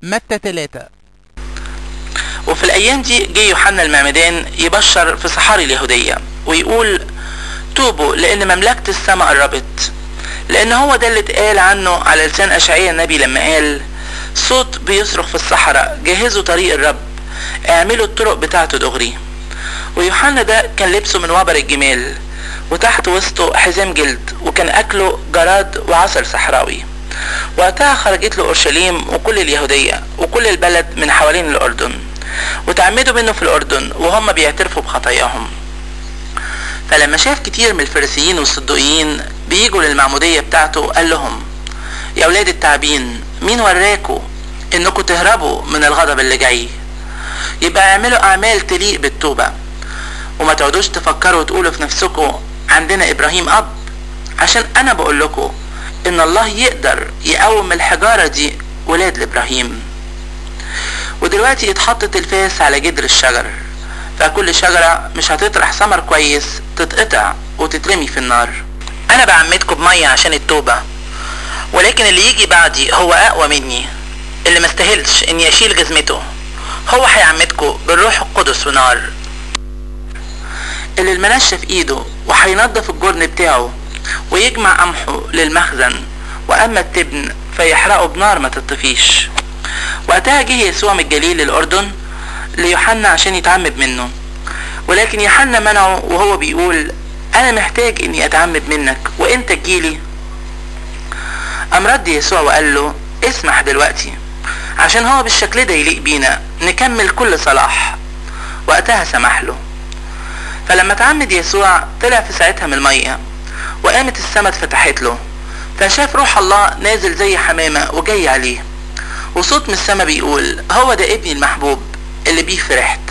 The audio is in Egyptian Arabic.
متى 3 وفي الأيام دي جه يوحنا المعمدان يبشر في صحاري اليهودية ويقول توبوا لأن مملكة السماء قربت لأن هو ده اللي اتقال عنه على لسان أشعياء النبي لما قال صوت بيصرخ في الصحراء جهزوا طريق الرب اعملوا الطرق بتاعته دغري ويوحنا ده كان لبسه من وبر الجمال وتحت وسطه حزام جلد وكان أكله جراد وعسل صحراوي وقتها خرجت له أورشليم وكل اليهودية وكل البلد من حوالين الأردن وتعمدوا منه في الأردن وهم بيعترفوا بخطاياهم فلما شاف كتير من الفريسيين والصدقيين بيجوا للمعمودية بتاعته قال لهم يا أولاد التعبين مين وراكوا إنكم تهربوا من الغضب اللي جاي يبقى اعملوا أعمال تليق بالتوبة وما تقعدوش تفكروا وتقولوا في نفسكم عندنا إبراهيم أب عشان أنا بقول لكم إن الله يقدر يقوم الحجارة دي ولاد لإبراهيم ودلوقتي اتحطت الفاس على جدر الشجر فكل شجرة مش هتطرح ثمر كويس تتقطع وتترمي في النار أنا بعمدكم بمية عشان التوبة ولكن اللي يجي بعدي هو أقوى مني اللي ما استاهلش إني أشيل جزمته هو هيعمدكم بالروح القدس ونار اللي المنشة في ايده وهينضف الجرن بتاعه ويجمع قمحه للمخزن واما التبن فيحرقه بنار ما تطفيش وقتها جه يسوع من الجليل للاردن ليوحنا عشان يتعمد منه ولكن يوحنا منعه وهو بيقول انا محتاج اني اتعمد منك وانت تجيلي قام رد يسوع وقال له اسمح دلوقتي عشان هو بالشكل ده يليق بينا نكمل كل صلاح وقتها سمح له فلما اتعمد يسوع طلع في ساعتها من المية وقامت السما اتفتحت له فشاف روح الله نازل زي حمامة وجاي عليه وصوت من السما بيقول هو ده ابني المحبوب اللي بيه فرحت